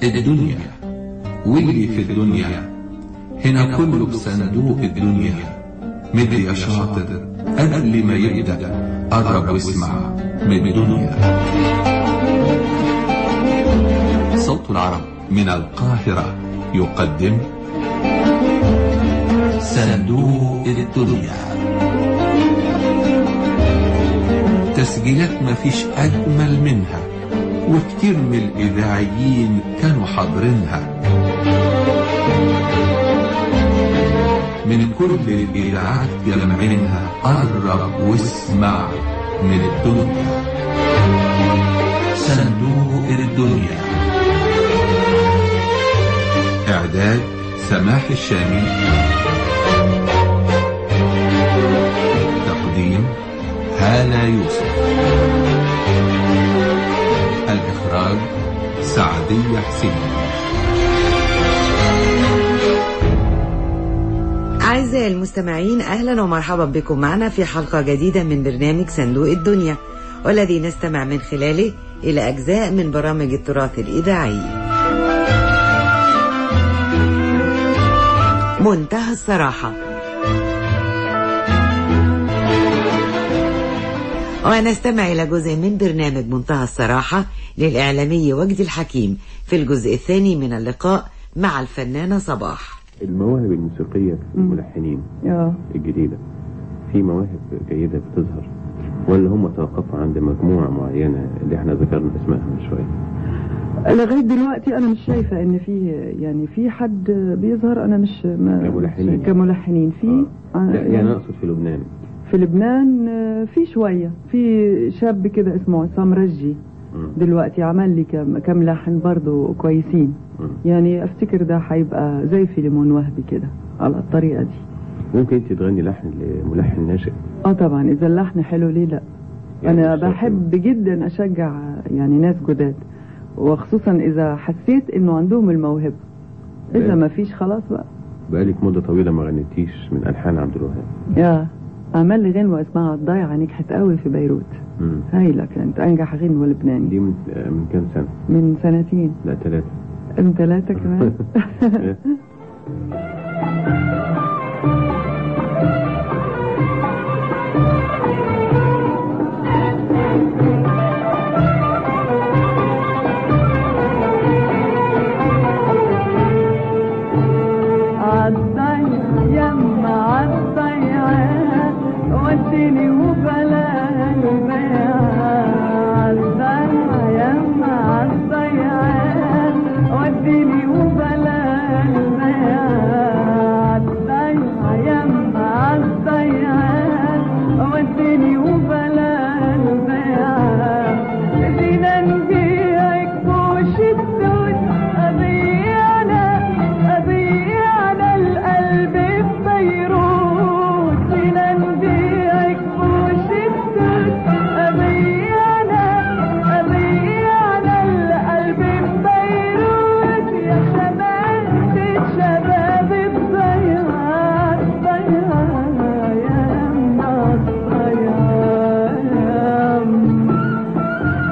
الدنيا واللي في الدنيا هنا كله بصندوق الدنيا مد يا شاطر قبل ما يبدأ قرب واسمع من الدنيا صوت العرب من القاهرة يقدم صندوق الدنيا تسجيلات مفيش أجمل منها وكتير من الإذاعيين كانوا حاضرينها من كل الإذاعات جمعينها قرب واسمع من الدنيا صندوق الدنيا إعداد سماح الشامي تقديم هالة يوسف الإخراج سعدية حسين أعزائي المستمعين أهلا ومرحبا بكم معنا في حلقة جديدة من برنامج صندوق الدنيا والذي نستمع من خلاله إلى أجزاء من برامج التراث الإذاعي منتهى الصراحة ونستمع إلى جزء من برنامج منتهى الصراحة للإعلامي وجدي الحكيم في الجزء الثاني من اللقاء مع الفنانة صباح المواهب الموسيقية في الملحنين اه الجديدة في مواهب جيدة بتظهر ولا هم توقفوا عند مجموعة معينة اللي احنا ذكرنا اسمائها من شوية لغايه دلوقتي انا مش شايفه ان في يعني في حد بيظهر انا مش ما كملحنين. كملحنين في آه. لا آه، يعني اقصد في لبنان في لبنان آه، في شويه في شاب كده اسمه عصام رجي مم. دلوقتي عمل لي كم كم لحن برضه كويسين مم. يعني افتكر ده هيبقى زي فيلمون وهبي كده على الطريقه دي ممكن انت تغني لحن لملحن ناشئ اه طبعا اذا اللحن حلو ليه لا يعني انا مش شرط بحب جدا اشجع يعني ناس جداد وخصوصا اذا حسيت انه عندهم الموهبه اذا بقى- ما فيش خلاص بقى بقالك مدة طويلة ما غنيتيش من ألحان عبد الوهاب يا عمل لي غنوه اسمها الضيعه نجحت قوي في بيروت مم. هايله كانت انجح غنوه لبناني دي من آه، من كام سنة؟ من سنتين لا ثلاثة من ثلاثه كمان عالضيعة يما عالضيعة وديني وبلا البيعة عالضيعة يما عالضيعة وديني وبلا البيعة عالضيعة يما عالضيعة وديني وبلا البيعة فينا نبيعك بوش الدود أبيعنا أبيعنا القلب ببيروت فينا نبيعك بوش الدود أبيعنا أبيعنا القلب ببيروت يا شباب الشباب الضيعة الضيعة يا أما الضيعة يا أما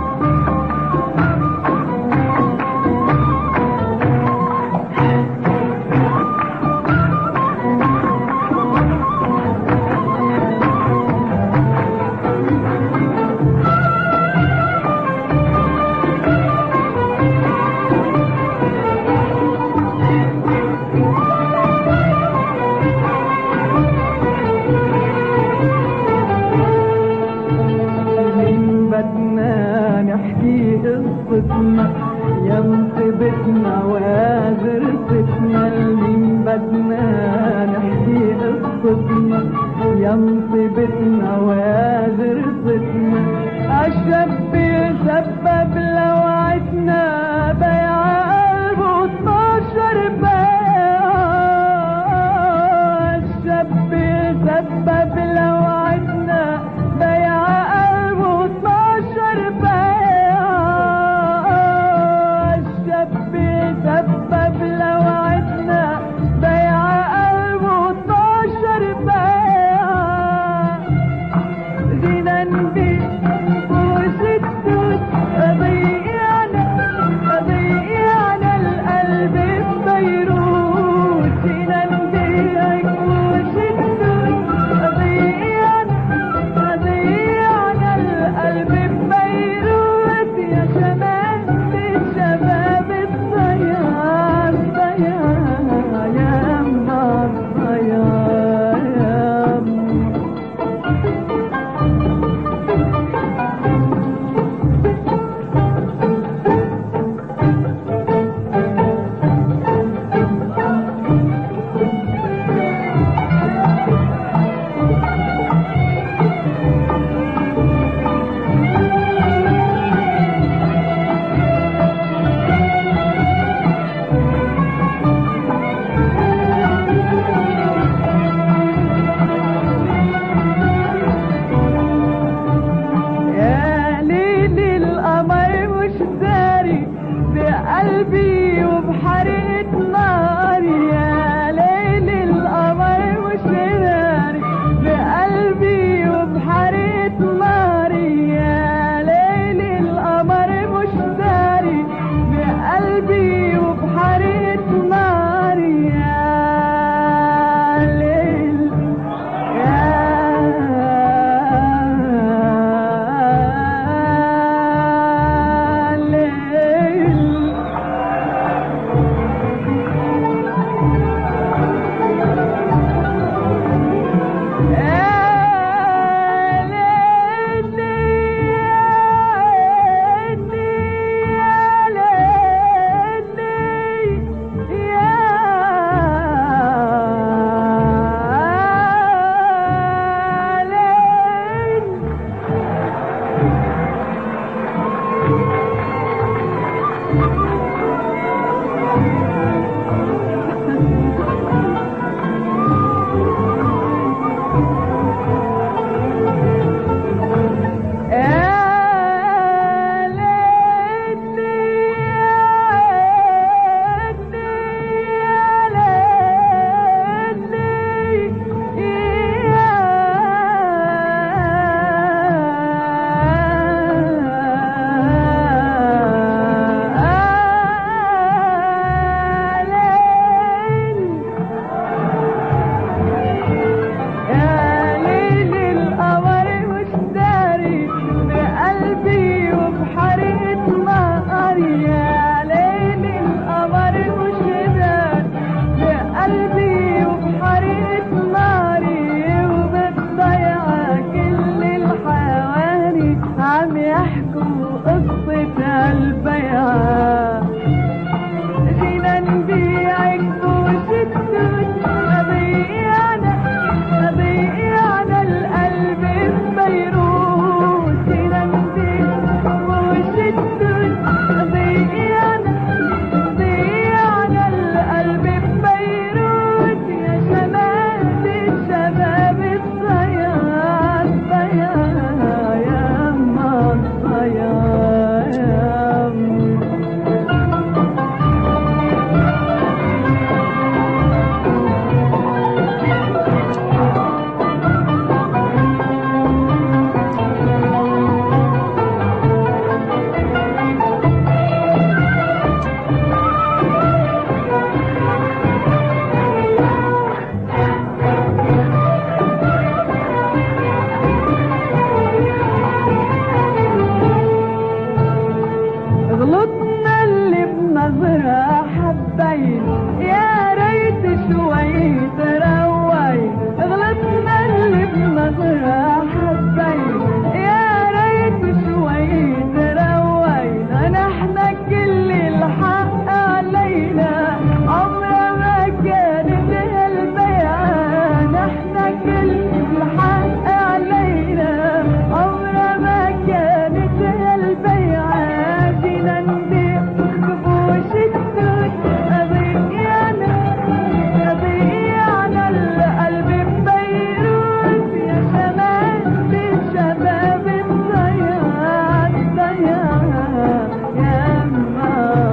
من بدنا نحكي قصتنا يا مصيبتنا وازرتنا من بدنا نحكي قصتنا يا مصيبتنا وازرتنا الشاب سبب لوعتنا بيع قلبه 12 بيع الشاب سبب لوعتنا بيع قلبه 12 بيع الشاب سبب لوعتنا بيع قلبه 12 بيع زينا نبيع وش الدود أضيعنا حبين يا ريت شوي تروي غلطنا اللي بنظرة حبين يا ريت شوي تروي نحن كل الحق علينا عمرها ما كانت هالبيعة نحن كل الحق علينا عمرها ما كانت هالبيعة فينا نبيع بوش التوت أضيعنا أضيعنا القلب ببيروت يا شباب الشباب الضياع الضياع يا ما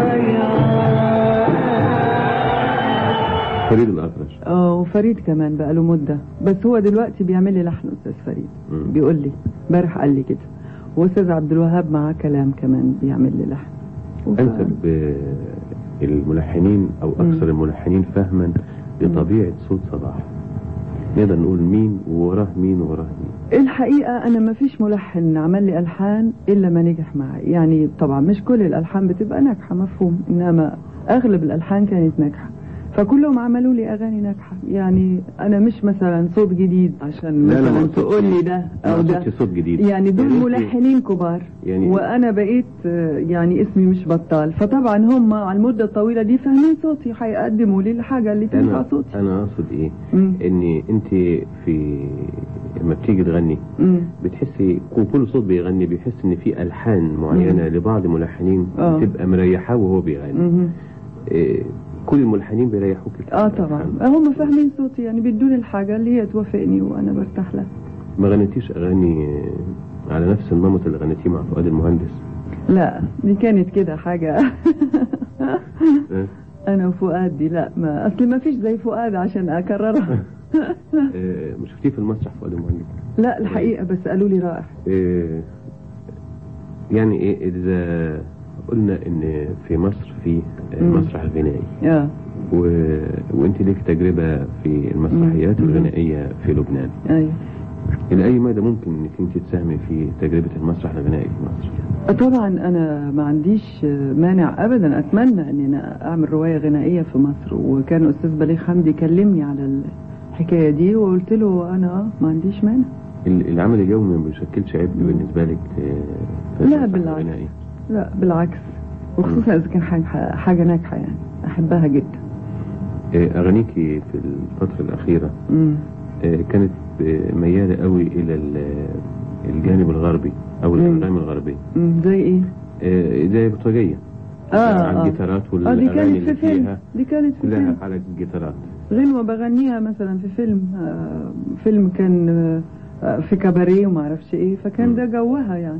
الضياع فريد الأطرش اه وفريد كمان بقى له مده بس هو دلوقتي بيعمل لي لحن استاذ فريد مم. بيقول لي امبارح قال لي كده واستاذ عبد الوهاب معاه كلام كمان بيعمل لي لحن وف- أنسب آه، الملحنين أو أكثر الملحنين فهما لطبيعة صوت صلاح نقدر نقول مين ووراه مين ووراه مين الحقيقة أنا ما فيش ملحن عمل لي ألحان إلا ما نجح معي يعني طبعا مش كل الألحان بتبقى ناجحة مفهوم إنما أغلب الألحان كانت ناجحة فكلهم عملوا لي أغاني ناجحة يعني أنا مش مثلا صوت جديد عشان لا، لا، ما مثلا أقصدش. تقول لي ده ما أو ده أقصدش صوت جديد يعني دول أنت- ملحنين كبار يعني- وأنا بقيت آه، يعني اسمي مش بطال فطبعا هم على المدة الطويلة دي فاهمين صوتي هيقدموا لي الحاجة اللي تنفع أنا صوتي أنا أقصد إيه مم. إن أنت في لما بتيجي تغني مم. بتحسي كل صوت بيغني بيحس ان في الحان معينه لبعض الملحنين آه. بتبقى مريحاه وهو بيغني مم. إيه كل الملحنين بيريحوك في اه الألحان. طبعا هم فاهمين صوتي يعني بيدوني الحاجة اللي هي توافقني وانا برتاح لها ما غنيتيش اغاني آه، على نفس النمط اللي غنيتيه مع فؤاد المهندس لا دي كانت كده حاجة آه، انا وفؤاد دي لا ما اصل ما فيش زي فؤاد عشان اكررها آه، مش شفتيه في المسرح فؤاد المهندس لا الحقيقة بس قالوا لي رائع آه، يعني ايه اذا قلنا ان في مصر في آه، مم. مسرح غنائي اه و... وانت ليك تجربه في المسرحيات مم. الغنائيه في لبنان ايوه إلى أي مدى ممكن إنك أنت تساهمي في تجربة المسرح الغنائي في مصر؟ طبعا انا ما عنديش مانع ابدا اتمنى ان انا اعمل روايه غنائيه في مصر وكان استاذ بليغ حمدي كلمني على الحكايه دي وقلت له انا آه، ما عنديش مانع ال- العمل اليومي ما بيشكلش عبء بالنسبة لك آه، في لا، المسرح بالعكس. الغنائي؟ لا بالعكس وخصوصا اذا كان حاجه حاجه ناجحه يعني احبها جدا آه، أغانيكي في الفترة الأخيرة امم آه، كانت آه، ميالة قوي إلى ال- الجانب الغربي أو مم. الأنغام الغربية أمم، زي ايه آه، زي بطريقية اه على اه الجيتارات اه دي والأغاني كانت اللي في فيلم فيها دي كانت في كلها فيلم على الجيتارات غنوة بغنيها مثلا في فيلم آه فيلم كان آه في كباريه وما اعرفش ايه فكان مم. ده جوها يعني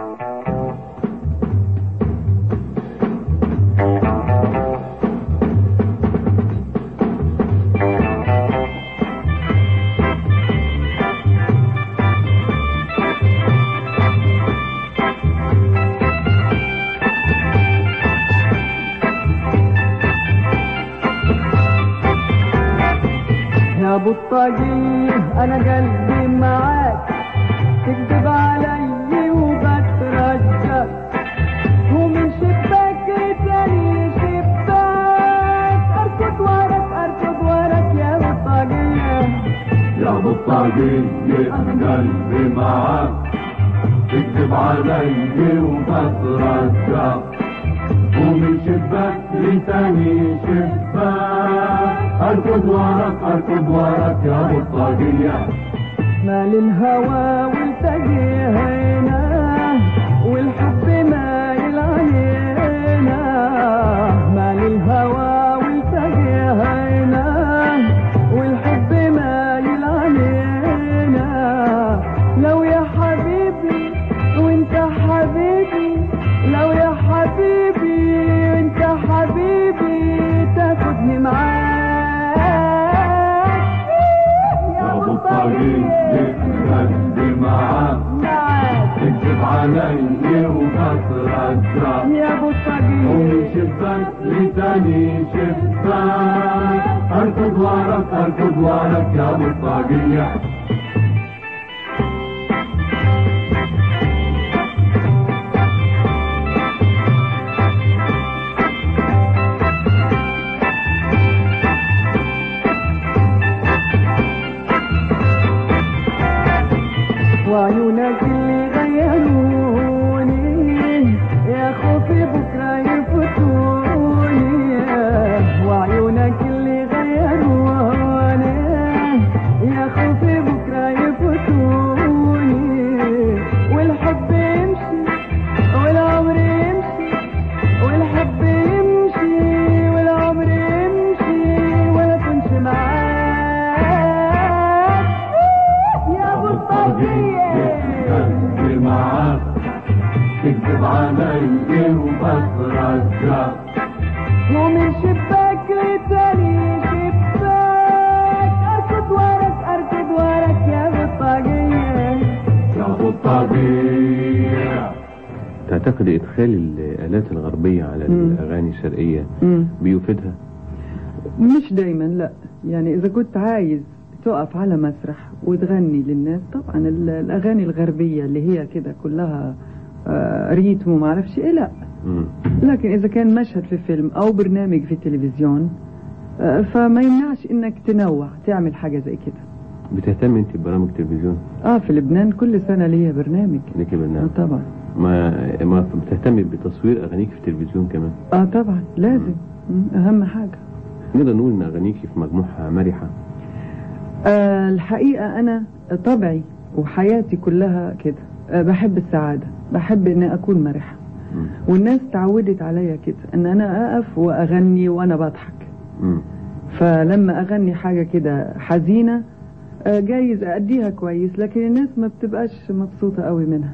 يا ابو الطاقية انا قلبي معاك تكذب علي وبترجى ومن شباك تاني شباك اركض وراك اركض وراك يا ابو الطاقية يا ابو الطاقية انا قلبي معاك تكذب علي وبترجى ومن شباك لتاني شباك اركض وراك اركض وراك يا ابو الطاقية مال الهوى والتقينا والحب مايل علينا مال الهوى والتقينا والحب مايل علينا لو يا حبيبي وانت حبيبي لو يا حبيبي وانت حبيبي تاخدني معاك يا ابو الطاقية انا قلبي معاك معاك تكذب علي وبترجى يا ابو ومن الطاقية شباك لتاني شباك اركض وراك اركض وراك يا ابو الطاقية تكذب علي وبترجع ومن شباك لتاني شباك اركض ورك اركض ورك يا بطاقية يا بالطبيعة تعتقد إدخال الآلات الغربية على مم. الأغاني الشرقية مم. بيفيدها؟ مش دايما لا يعني اذا كنت عايز تقف على مسرح وتغني للناس طبعا ال- الاغاني الغربيه اللي هي كده كلها آه، ريتم وما اعرفش ايه لا مم. لكن اذا كان مشهد في فيلم او برنامج في التلفزيون آه، فما يمنعش انك تنوع تعمل حاجه زي كده بتهتم أنت ببرامج تلفزيون؟ اه في لبنان كل سنه ليا برنامج ليكي اه برنامج طبعا ما ما بتهتم بتصوير أغانيك في التلفزيون كمان؟ اه طبعا لازم مم، اهم حاجه نقدر نقول إن أغانيكي في مجموعها مرحة آه الحقيقة أنا طبعي وحياتي كلها كده آه بحب السعادة بحب إني أكون مرحة مم. والناس تعودت عليا كده إن أنا أقف وأغني وأنا بضحك مم. فلما أغني حاجة كده حزينة آه جايز أديها كويس لكن الناس ما بتبقاش مبسوطة قوي منها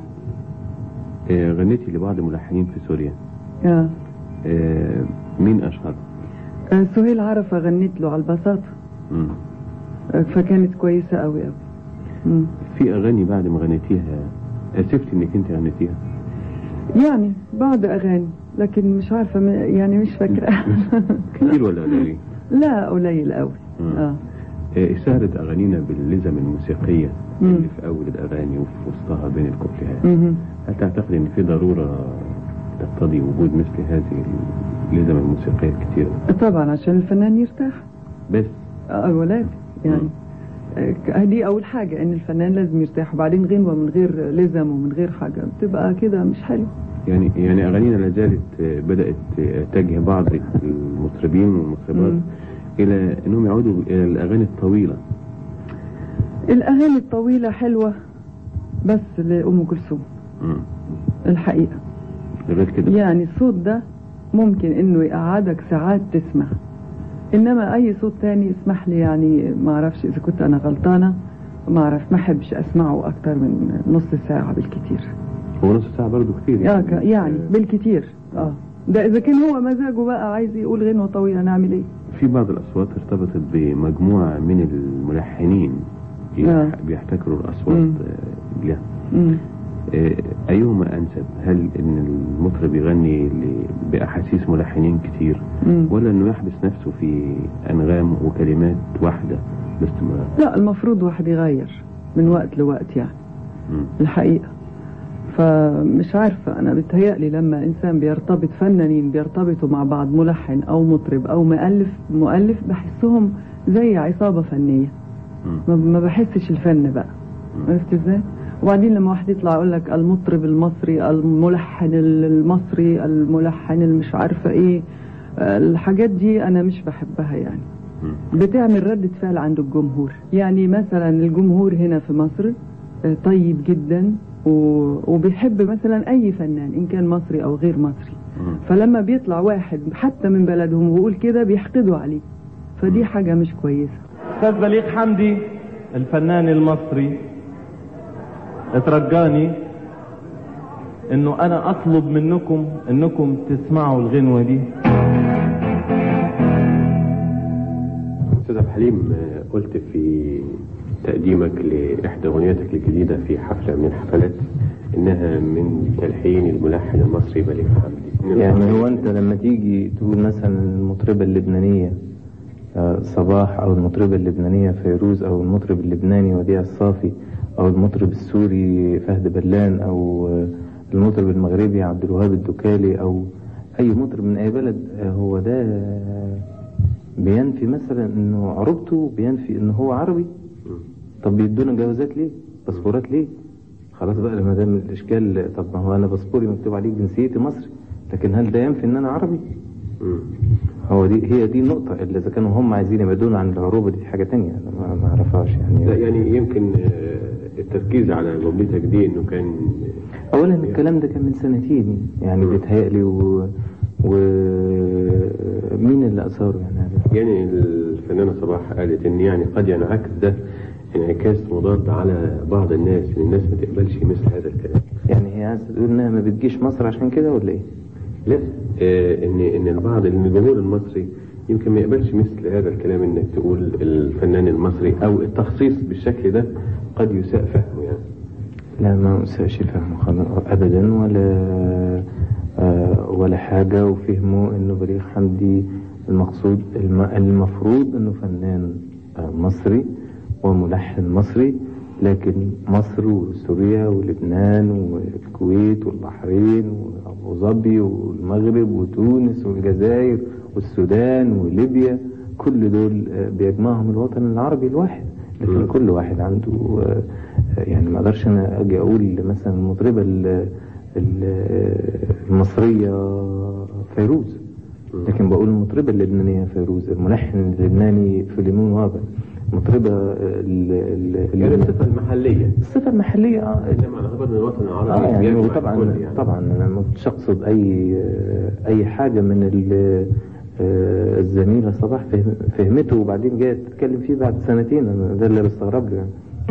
آه، غنيتي لبعض ملحنين في سوريا آه. آه، مين أشهر؟ آه سهيل عرفة غنيت له على البساطة مم. آه فكانت كويسة قوي قوي مم. في أغاني بعد ما غنيتيها أسفت إنك أنت غنيتيها يعني بعض أغاني لكن مش عارفة م- يعني مش فاكرة كتير ولا قليل؟ لا قليل قوي مم. اه آه، اشتهرت أغانينا باللزم الموسيقية مم. اللي في أول الأغاني وفي وسطها بين الكوبليهات مهم. هل تعتقد إن في ضرورة تقتضي وجود مثل هذه اللزم الموسيقية الكثيرة طبعا عشان الفنان يرتاح بس اه ولاد يعني مم. آه، ك- دي اول حاجة ان الفنان لازم يرتاح وبعدين غنوة من غير لزم ومن غير حاجة بتبقى كده مش حلو يعني يعني أغانينا لا زالت آه، بدأت آه، تجه بعض المطربين والمطربات مم. إلى أنهم يعودوا إلى الأغاني الطويلة الاغاني الطويلة حلوة بس لأم كلثوم مم. الحقيقة غير كده يعني الصوت ده ممكن انه يقعدك ساعات تسمع انما اي صوت تاني اسمح لي يعني ما اعرفش اذا كنت انا غلطانة ما اعرف ما احبش اسمعه اكتر من نص ساعة بالكتير هو نص ساعة برضه كتير يا ك- يعني بالكتير اه ده اذا كان هو مزاجه بقى عايز يقول غنوة طويلة نعمل ايه في بعض الأصوات ارتبطت بمجموعة من الملحنين يح- آه. بيحتكروا الأصوات مم. آه، لها مم. آه، أيهما أنسب هل إن المطرب يغني ل- بأحاسيس ملحنين كتير مم. ولا إنه يحبس نفسه في أنغام وكلمات واحدة باستمرار لا المفروض واحد يغير من وقت لوقت يعني مم. الحقيقة فمش عارفة أنا بتهيألي لما إنسان بيرتبط فنانين بيرتبطوا مع بعض ملحن أو مطرب أو مؤلف مؤلف بحسهم زي عصابة فنية مم. ما- ما بحسش الفن بقى عرفت ازاي؟ وبعدين لما واحد يطلع يقول لك المطرب المصري الملحن المصري الملحن المش عارفة ايه آه، الحاجات دي أنا مش بحبها يعني مم. بتعمل ردة فعل عند الجمهور يعني مثلا الجمهور هنا في مصر آه، طيب جدا و- وبيحب مثلا أي فنان إن كان مصري أو غير مصري مم. فلما بيطلع واحد حتى من بلدهم ويقول كده بيحقدوا عليه فدي حاجة مش كويسة استاذ بليغ حمدي الفنان المصري اترجاني انه انا اطلب منكم انكم تسمعوا الغنوة دي أستاذ عبد الحليم آه، قلت في تقديمك لإحدى أغنياتك الجديدة في حفلة من الحفلات إنها من تلحين الملحن المصري بليغ حمدي يعني هو انت لما تيجي تقول مثلا المطربة اللبنانية آه، صباح او المطربة اللبنانية فيروز او المطرب اللبناني وديع الصافي او المطرب السوري فهد بلان او آه، المطرب المغربي عبد الوهاب الدكالي او اي مطرب من اي بلد آه، هو ده آه، بينفي مثلا انه عربته بينفي انه هو عربي طب بيدونا جوازات ليه باسبورات ليه خلاص بقى ما دام الاشكال طب ما هو انا باسبوري مكتوب عليه جنسيتي مصري لكن هل ده ينفي ان انا عربي مم. هو دي هي دي النقطة اللي إذا كانوا هم عايزين يبعدونا عن العروبة دي حاجة تانية أنا ما- ما أعرفهاش لا يعني يعني يمكن آه، التركيز على جملتك دي إنه كان أولا الكلام ده كان من سنتين يعني بيتهيألي و ومين اللي أثاره يعني هذا؟ يعني الفنانة صباح قالت إن يعني قد ينعكس ده انعكاس مضاد على بعض الناس إن الناس ما تقبلش مثل هذا الكلام يعني هي عايز تقول انها ما بتجيش مصر عشان كده ولا ايه؟ لا آه، ان ان البعض ان الجمهور المصري يمكن ما يقبلش مثل هذا الكلام انك تقول الفنان المصري او التخصيص بالشكل ده قد يساء فهمه يعني لا ما أسأش فهمه خالص أبدا ولا آه ولا حاجة وفهموا إنه بليغ حمدي المقصود الم- المفروض إنه فنان آه مصري وملحن مصري لكن مصر وسوريا ولبنان والكويت والبحرين وأبو ظبي والمغرب وتونس والجزائر والسودان وليبيا كل دول آه، بيجمعهم الوطن العربي الواحد لكن كل واحد عنده آه، يعني ما اقدرش انا اجي اقول مثلا المطربه ال- ال- المصريه فيروز لكن بقول المطربه اللبنانيه فيروز الملحن اللبناني فيليمون وابا المطربه ال- ال- يعني ال- الصفه المحليه الصفه المحليه اه انما على خبر ان الوطن العربي اه يعني بيجمع وطبعا الكل يعني. طبعا انا ما كنتش اقصد اي اي حاجه من ال- آه، الزميله صباح فهم- فهمته وبعدين جايه تتكلم فيه بعد سنتين انا ده اللي بستغرب له يعني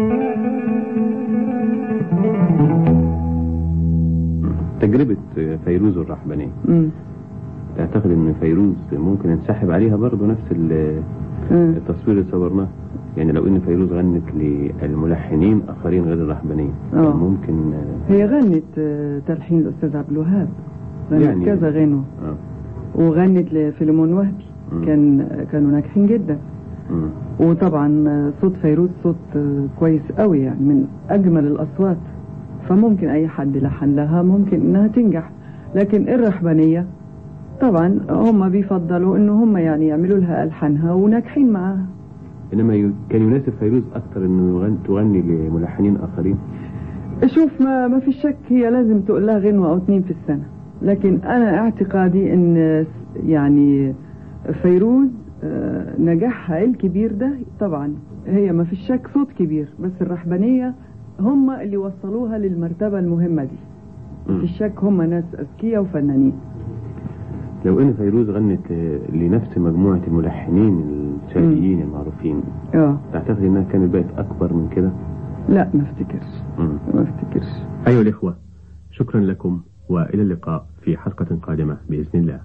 تجربه فيروز الرحبانيه مم. تعتقد ان فيروز ممكن ننسحب عليها برضه نفس ال- مم. التصوير اللي صورناه يعني لو ان فيروز غنت للملحنين اخرين غير الرحبانيه آه. كان ممكن آه، هي غنت آه، تلحين الأستاذ عبد الوهاب غنت يعني- كذا غنوة اه وغنت لفيلمون وهبي مم. كان كانوا ناجحين جدا مم. وطبعا آه، صوت فيروز صوت آه، كويس قوي يعني من أجمل الأصوات فممكن أي حد لحن لها ممكن إنها تنجح لكن الرحبانية طبعا هم بيفضلوا إنه هم يعني يعملوا لها ألحانها وناجحين معاها انما ي- كان يناسب فيروز اكثر انه يغني تغني لملحنين اخرين شوف ما ما في شك هي لازم تقول لها غنوة أو اتنين في السنة لكن أنا اعتقادي إن يعني فيروز آه، نجاحها الكبير ده طبعا هي ما في شك صوت كبير بس الرحبانية هم اللي وصلوها للمرتبة المهمة دي مم. في الشك هم ناس أذكياء وفنانين لو ان فيروز غنت آه، لنفس مجموعه الملحنين الشرقيين المعروفين اه تعتقد انها كانت بقت اكبر من كده لا ما افتكرش مم. ما افتكرش أيها الإخوة شكرا لكم وإلى اللقاء في حلقة قادمة بإذن الله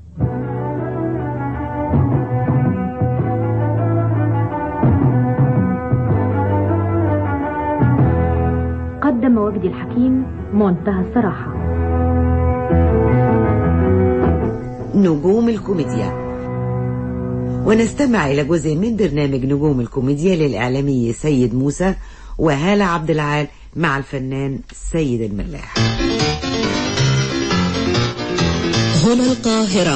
قدم وجدي الحكيم منتهى الصراحة نجوم الكوميديا ونستمع إلى جزء من برنامج نجوم الكوميديا للإعلامي سيد موسى وهالة عبد العال مع الفنان سيد الملاح هنا القاهرة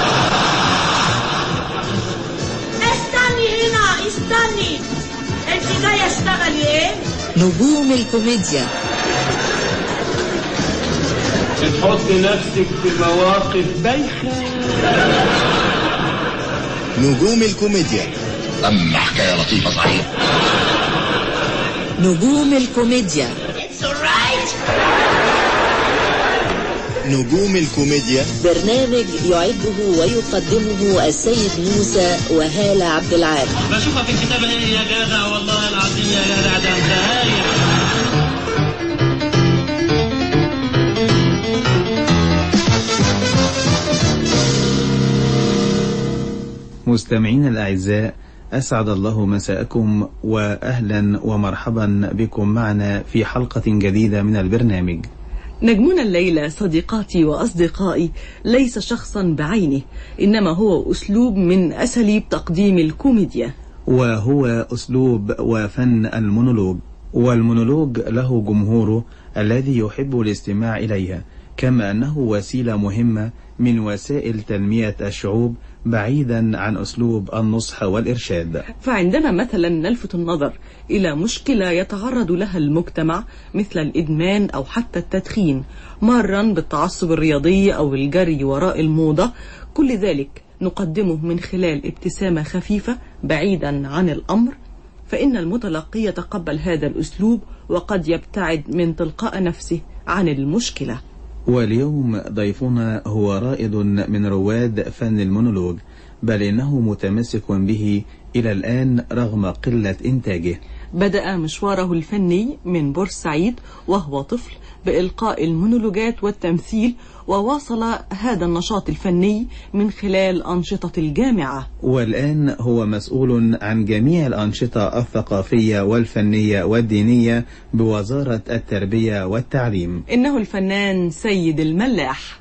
استني هنا استني انت جايه اشتغلي ايه نجوم الكوميديا بتحط نفسك في مواقف بايخة نجوم الكوميديا أما حكاية لطيفة صحيح نجوم الكوميديا It's alright نجوم الكوميديا برنامج يعده ويقدمه السيد موسى وهالة عبد العال بشوفها في الكتاب ايه يا جدع والله العظيم يا جدع ده انت هايل مستمعين الأعزاء أسعد الله مساءكم وأهلا ومرحبا بكم معنا في حلقة جديدة من البرنامج نجمنا الليلة صديقاتي وأصدقائي ليس شخصا بعينه إنما هو أسلوب من أساليب تقديم الكوميديا وهو أسلوب وفن المونولوج والمونولوج له جمهوره الذي يحب الاستماع إليها كما أنه وسيلة مهمة من وسائل تنمية الشعوب بعيدا عن أسلوب النصح والإرشاد فعندما مثلا نلفت النظر إلى مشكلة يتعرض لها المجتمع مثل الإدمان أو حتى التدخين مرا بالتعصب الرياضي أو الجري وراء الموضة كل ذلك نقدمه من خلال ابتسامة خفيفة بعيدا عن الأمر فإن المتلقي يتقبل هذا الأسلوب وقد يبتعد من تلقاء نفسه عن المشكلة واليوم ضيفنا هو رائد من رواد فن المونولوج بل إنه متمسك به إلى الآن رغم قلة إنتاجه بدأ مشواره الفني من بورسعيد وهو طفل بإلقاء المونولوجات والتمثيل وواصل هذا النشاط الفني من خلال أنشطة الجامعة والآن هو مسؤول عن جميع الأنشطة الثقافية والفنية والدينية بوزارة التربية والتعليم إنه الفنان سيد الملاح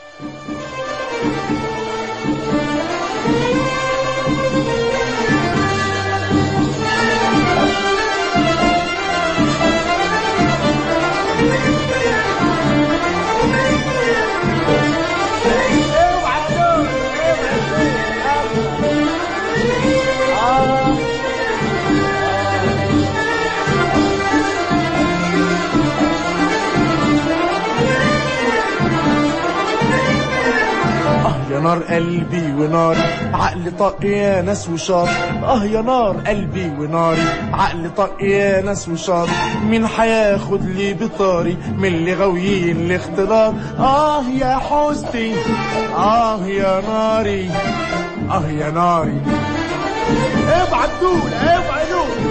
يا نار قلبي وناري عقل طق يا ناس وشاط اه يا نار قلبي وناري عقل طق يا ناس وشاط مين هياخد لي بطاري من اللي غاويين الاختلاط اه يا حوستي اه يا ناري اه يا ناري ابعت دول ابعت دول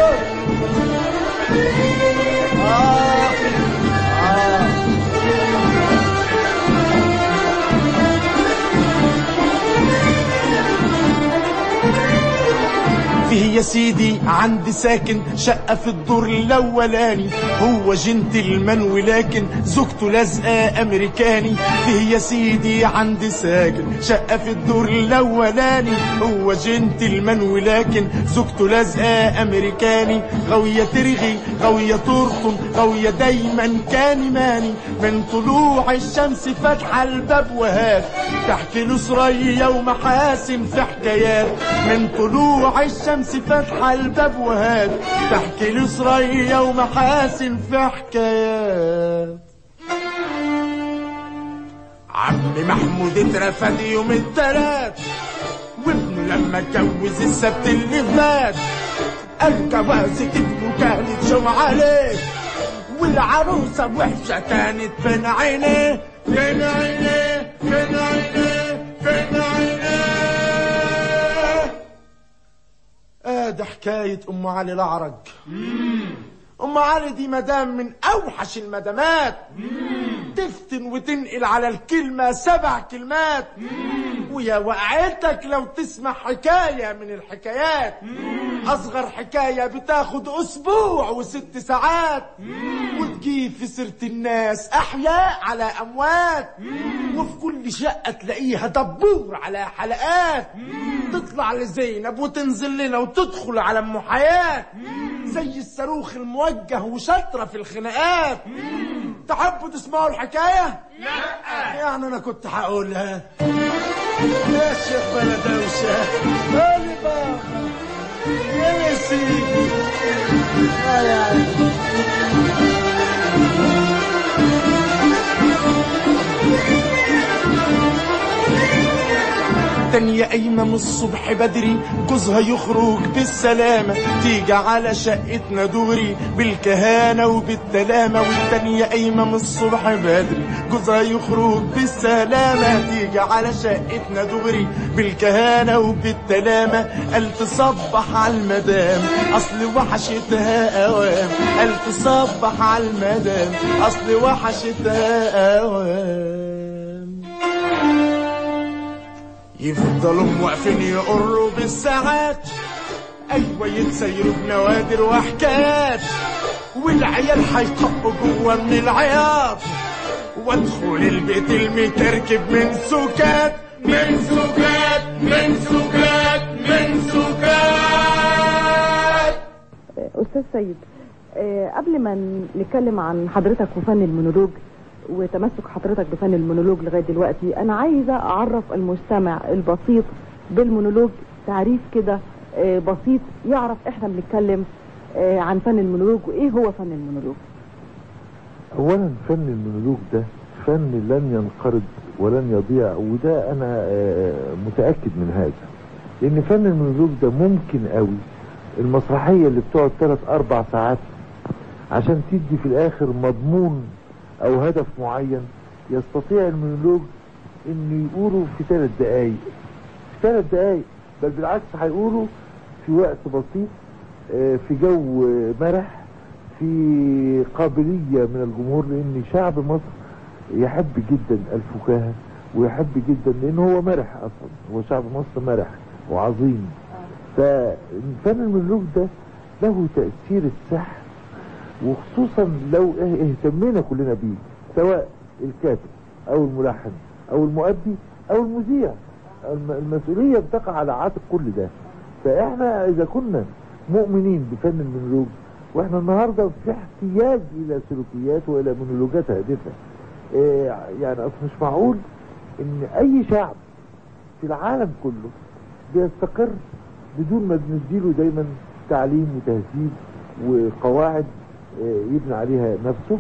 آه. آه. فيه يا سيدي عندي ساكن شقة في الدور الأولاني هو جنتلمان ولكن زوجته لازقة أمريكاني فيه يا سيدي عندي ساكن شقة في الدور الأولاني هو جنتلمان ولكن زوجته لازقة أمريكاني غاوية ترغي غاوية ترطم غاوية دايما كان ماني من طلوع الشمس فاتحة الباب وهات تحكي له سرية ومحاسن في حكايات من طلوع الشمس فاتحة الباب وهات تحكي له سرية ومحاسن في حكايات عم محمود اترفد يوم التلات وابنه لما اتجوز السبت اللي فات قال جوازة ابنه كانت شو عليه والعروسة وحشة كانت بين عينيه بين عينيه بين عينيه بين عينيه ادي حكاية ام علي الاعرج ام علي دي مدام من اوحش المدامات تفتن وتنقل على الكلمة سبع كلمات ويا وقعتك لو تسمع حكاية من الحكايات أصغر حكاية بتاخد أسبوع وست ساعات وتجيب في سيرة الناس أحياء على أموات وفي كل شقة تلاقيها دبور على حلقات تطلع لزينب وتنزل لنا وتدخل على أم حياة زي الصاروخ الموجه وشاطرة في الخناقات تحبوا تسمعوا الحكاية؟ لا يعني أنا كنت هقولها يا شيخ بلدوشة قولي بابا يا سيدي آه يعني تانية قايمة من الصبح بدري جوزها يخرج بالسلامة تيجي على شقتنا دوري بالكهانة وبالتلامة والتانية قايمة من الصبح بدري جوزها يخرج بالسلامة تيجي على شقتنا دوري بالكهانة وبالتلامة قال تصبح على المدام أصل وحشتها أوام قال تصبح على المدام أصل وحشتها أوام يفضلوا واقفين يقروا بالساعات ايوه يتسيروا بنوادر وحكايات والعيال هيطقوا جوا من العياط وادخل البيت المتركب من سكات من سكات من سكات من سكات أستاذ سيد آه، قبل ما نتكلم عن حضرتك وفن المونولوج وتمسك حضرتك بفن المونولوج لغاية دلوقتي أنا عايزة أعرف المستمع البسيط بالمونولوج تعريف كده آه، بسيط يعرف إحنا بنتكلم آه، عن فن المونولوج وإيه هو فن المونولوج اولا فن المونولوج ده فن لن ينقرض ولن يضيع وده انا آه، متاكد من هذا لان فن المونولوج ده ممكن قوي المسرحيه اللي بتقعد ثلاث اربع ساعات عشان تدي في الاخر مضمون او هدف معين يستطيع المونولوج انه يقوله في ثلاث دقايق في ثلاث دقايق بل بالعكس هيقوله في وقت بسيط آه، في جو آه، مرح في قابلية من الجمهور لأن شعب مصر يحب جدا الفكاهة ويحب جدا لأن هو مرح أصلا هو شعب مصر مرح وعظيم فالفن المملوك ده له تأثير السحر وخصوصا لو اه- اهتمينا كلنا بيه سواء الكاتب او الملحن او المؤدي او المذيع الم- المسؤولية بتقع على عاتق كل ده فاحنا اذا كنا مؤمنين بفن المونولوج واحنا النهاردة في احتياج الى سلوكيات والى مونولوجات هادفة إيه يعني اصل مش معقول ان اي شعب في العالم كله بيستقر بدون ما بنديله دايما تعليم وتهذيب وقواعد آه، يبني عليها نفسه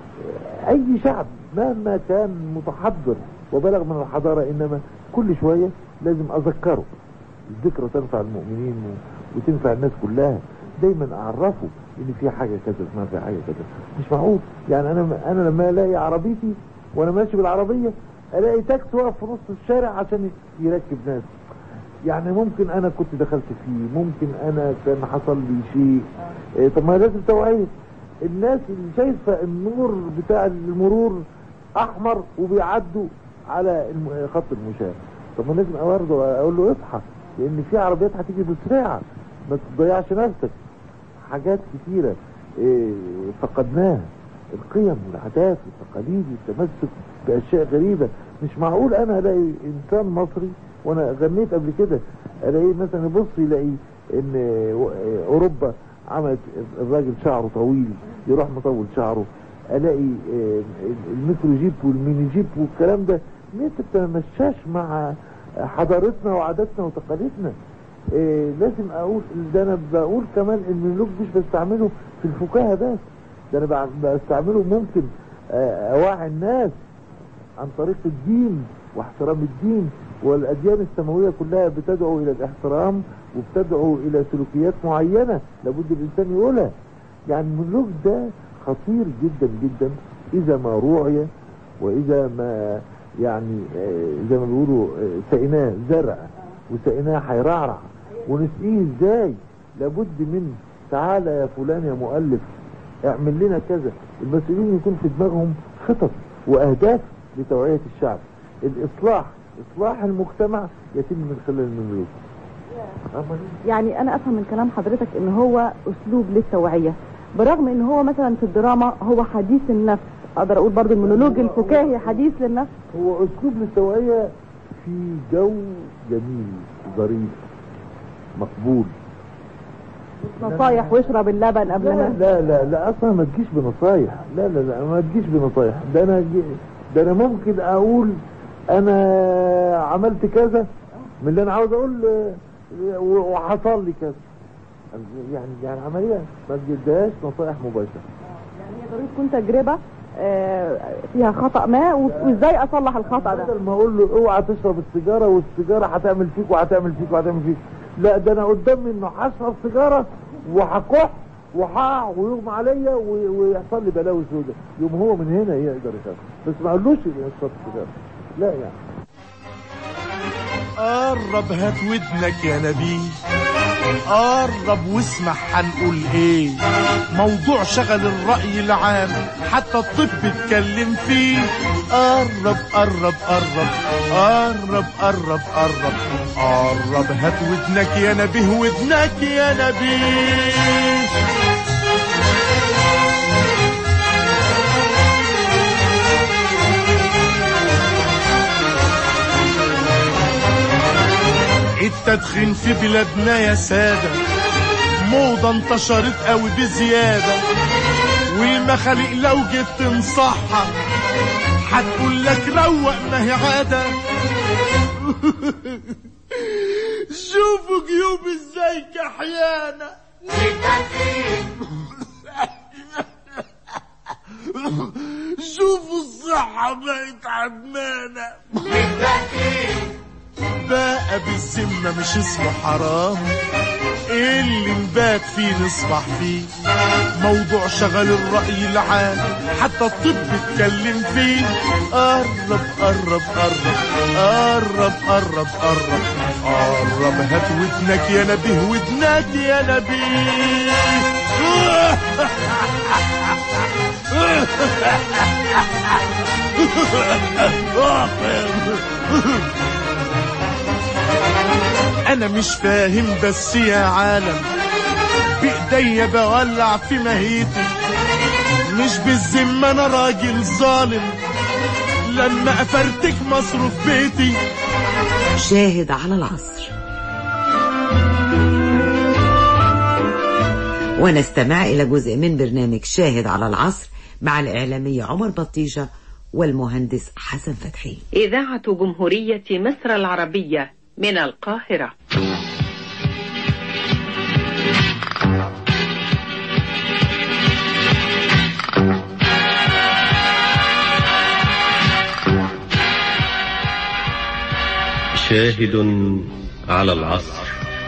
آه، اي شعب مهما كان متحضر وبلغ من الحضارة انما كل شوية لازم اذكره الذكرى تنفع المؤمنين و- وتنفع الناس كلها دايما اعرفه ان في حاجة كذا اسمها في حاجة كذا مش معقول يعني انا انا لما الاقي عربيتي وانا ماشي بالعربية الاقي تاكسي واقف في نص الشارع عشان يركب ناس يعني ممكن انا كنت دخلت فيه ممكن انا كان حصل لي شيء إيه طب ما لازم توعية الناس اللي شايفة النور بتاع المرور احمر وبيعدوا على الم- خط المشاة طب ما لازم برضه اقول له اصحى لان في عربيات هتيجي بسرعة ما تضيعش نفسك حاجات كتيرة إيه فقدناها القيم والعادات والتقاليد والتمسك باشياء غريبة مش معقول انا الاقي انسان مصري وانا غنيت قبل كده الاقي مثلا يبص يلاقي ان اوروبا عملت الراجل شعره طويل يروح مطول شعره الاقي آه، الميكرو جيب والميني جيب والكلام ده ما تتمشاش مع حضارتنا وعاداتنا وتقاليدنا آه، لازم اقول ده انا بقول كمان ان الملوك مش بستعمله في الفكاهه بس ده انا بع- بستعمله ممكن آه، اوعي الناس عن طريق الدين واحترام الدين والأديان السماوية كلها بتدعو إلى الاحترام وبتدعو إلى سلوكيات معينة لابد الإنسان يقولها يعني الملوك ده خطير جدا جدا إذا ما روعي وإذا ما يعني آه، زي ما بيقولوا آه، سقيناه زرع وسقيناه هيرعرع ونسقيه ازاي لابد من تعالى يا فلان يا مؤلف اعمل لنا كذا المسؤولين يكون في دماغهم خطط واهداف لتوعية الشعب الاصلاح اصلاح المجتمع يتم من خلال المملوك يعني انا افهم من كلام حضرتك ان هو اسلوب للتوعية برغم ان هو مثلا في الدراما هو حديث النفس اقدر اقول برضو المونولوج الفكاهي حديث للنفس هو اسلوب للتوعية في جو جميل ظريف مقبول نصايح واشرب اللبن قبل لا ما لا لا لا اصلا ما تجيش بنصايح لا لا لا ما تجيش بنصايح ده انا جي- ده انا ممكن اقول انا عملت كذا من اللي انا عاوز اقول آه، وحصل لي كذا يعني يعني عمليه ما تجدهاش نصايح مباشره هي ضروري تكون تجربة آه، فيها خطأ ما و- وازاي اصلح الخطأ ده بدل ما اقول له اوعى تشرب السيجاره والسيجاره هتعمل فيك وهتعمل فيك وهتعمل فيك لا ده انا قدامي انه هشرب سيجاره وهكح وهقع ويغمى عليا و- ويحصل لي بلاوي سوداء يوم هو من هنا يقدر يخاف بس ما قالوش يشرب سيجاره لا يعني قرب هات ودنك يا نبي قرب واسمع هنقول ايه موضوع شغل الرأي العام حتى الطب اتكلم فيه قرب قرب قرب قرب قرب قرب قرب هات ودنك يا نبيه ودنك يا نبيه التدخين في بلادنا يا سادة موضة انتشرت قوي بزيادة والمخاليق لو جيت تنصحها هتقول لك روق ما هي عادة شوفوا جيوب ازاي كحيانة شوفوا الصحة بقت عدمانة بقى بالذمة مش اسمه حرام اللي نبات فيه نصبح فيه موضوع شغل الرأي العام حتى الطب اتكلم فيه قرب قرب قرب قرب قرب قرب قرب هات ودنك يا نبيه ودنك يا نبيه انا مش فاهم بس يا عالم بايديا بولع في مهيتي مش بالذمة انا راجل ظالم لما افرتك مصروف بيتي شاهد على العصر ونستمع إلى جزء من برنامج شاهد على العصر مع الإعلامي عمر بطيشة والمهندس حسن فتحي إذاعة جمهورية مصر العربية من القاهرة شاهد على العصر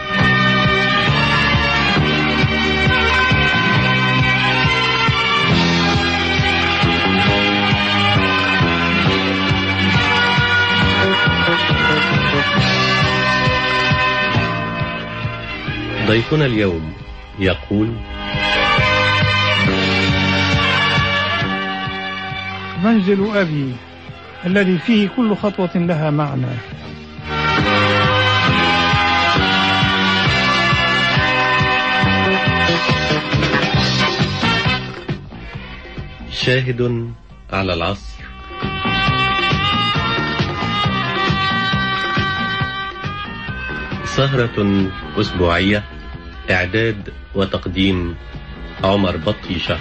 ضيفنا اليوم يقول منزل أبي الذي فيه كل خطوة لها معنى شاهد على العصر سهرة أسبوعية إعداد وتقديم عمر بطيشة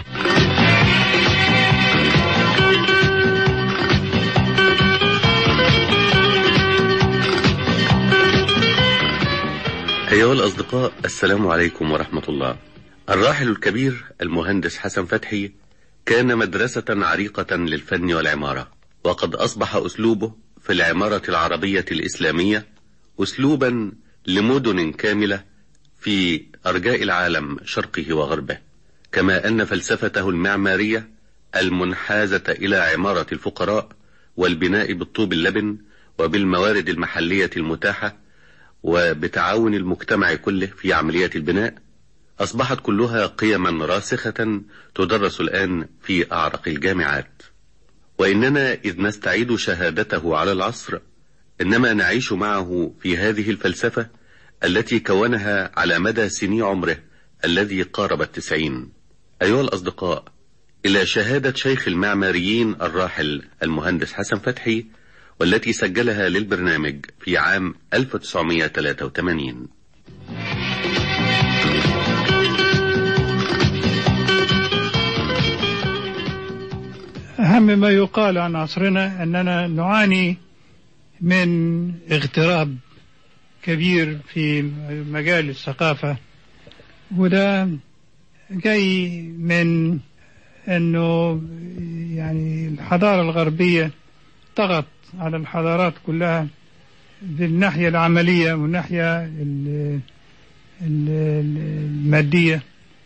أيها الأصدقاء السلام عليكم ورحمة الله الراحل الكبير المهندس حسن فتحي كان مدرسة عريقة للفن والعمارة وقد أصبح أسلوبه في العمارة العربية الإسلامية أسلوبا لمدن كاملة في أرجاء العالم شرقه وغربه كما أن فلسفته المعمارية المنحازة إلى عمارة الفقراء والبناء بالطوب اللبن وبالموارد المحلية المتاحة وبتعاون المجتمع كله في عملية البناء أصبحت كلها قيما راسخة تدرس الآن في أعرق الجامعات وإننا إذ نستعيد شهادته على العصر إنما نعيش معه في هذه الفلسفة التي كونها على مدى سني عمره الذي قارب التسعين أيها الأصدقاء إلى شهادة شيخ المعماريين الراحل المهندس حسن فتحي والتي سجلها للبرنامج في عام 1983 أهم ما يقال عن عصرنا أننا نعاني من اغتراب كبير في مجال الثقافة وده جاي من أنه يعني الحضارة الغربية طغت على الحضارات كلها بالناحية العملية والناحية ال- ال- المادية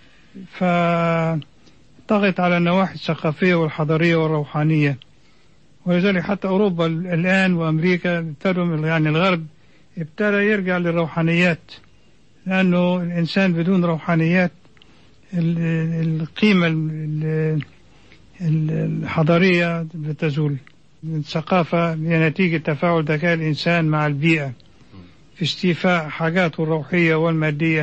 فطغت على النواحي الثقافية والحضارية والروحانية ولذلك حتى أوروبا الآن وأمريكا ابتدوا يعني الغرب ابتدى يرجع للروحانيات لأنه الإنسان بدون روحانيات ال- القيمة ال- ال- الحضارية بتزول الثقافة هي نتيجة تفاعل ذكاء الإنسان مع البيئة في استيفاء حاجاته الروحية والمادية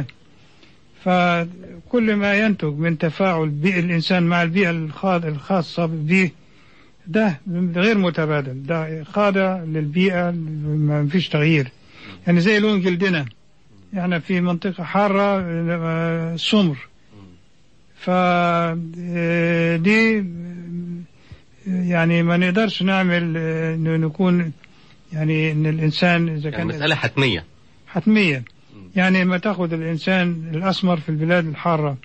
فكل ما ينتج من تفاعل بيئة الإنسان مع البيئة الخاض- الخاصة به ده غير متبادل ده خاضع للبيئة ما فيش تغيير يعني زي لون جلدنا احنا في منطقة حارة آه، سمر فدي يعني ما نقدرش نعمل آه، إنه نكون يعني ان الانسان اذا يعني كان مسألة حتمية حتمية يعني ما تاخذ الانسان الاسمر في البلاد الحارة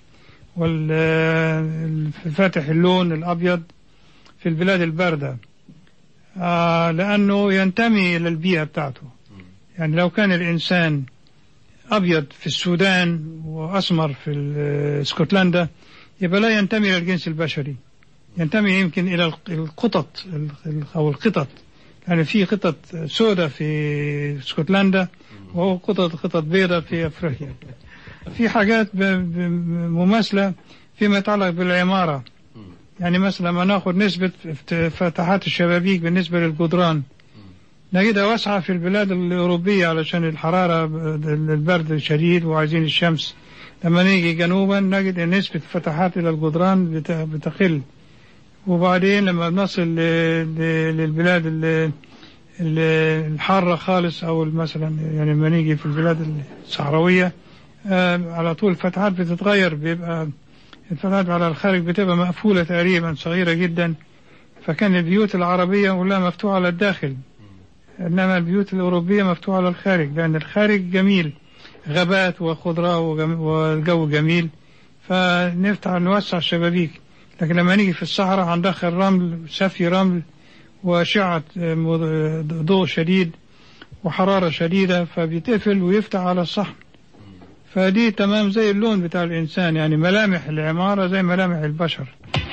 والفاتح اللون الابيض في البلاد الباردة آه لانه ينتمي الى البيئة بتاعته يعني لو كان الانسان ابيض في السودان واسمر في ال- اسكتلندا يبقى لا ينتمي الى الجنس البشري ينتمي يمكن الى الق- القطط ال- او القطط يعني في قطط سوداء في اسكتلندا وقطط قطط بيضاء في افريقيا في حاجات ب- ب- مماثله فيما يتعلق بالعمارة يعني مثلا لما ناخذ نسبة فتحات الشبابيك بالنسبة للجدران نجدها واسعة في البلاد الأوروبية علشان الحرارة البرد شديد وعايزين الشمس لما نيجي جنوبا نجد أن نسبة الفتحات إلى الجدران بت- بتقل وبعدين لما بنصل ل- ل- للبلاد ال- ال- الحارة خالص أو مثلا يعني لما نيجي في البلاد الصحراوية آه، على طول الفتحات بتتغير بيبقى الفتحات على الخارج بتبقى مقفولة تقريبا صغيرة جدا فكان البيوت العربية كلها مفتوحة على الداخل إنما البيوت الأوروبية مفتوحة على الخارج لأن الخارج جميل غابات وخضراء وجم- والجو جميل فنفتح نوسع الشبابيك لكن لما نيجي في الصحراء هندخل رمل سفي رمل وأشعة آه، مض- ضوء شديد وحرارة شديدة فبيتقفل ويفتح على الصحن فدي تمام زي اللون بتاع الإنسان يعني ملامح العمارة زي ملامح البشر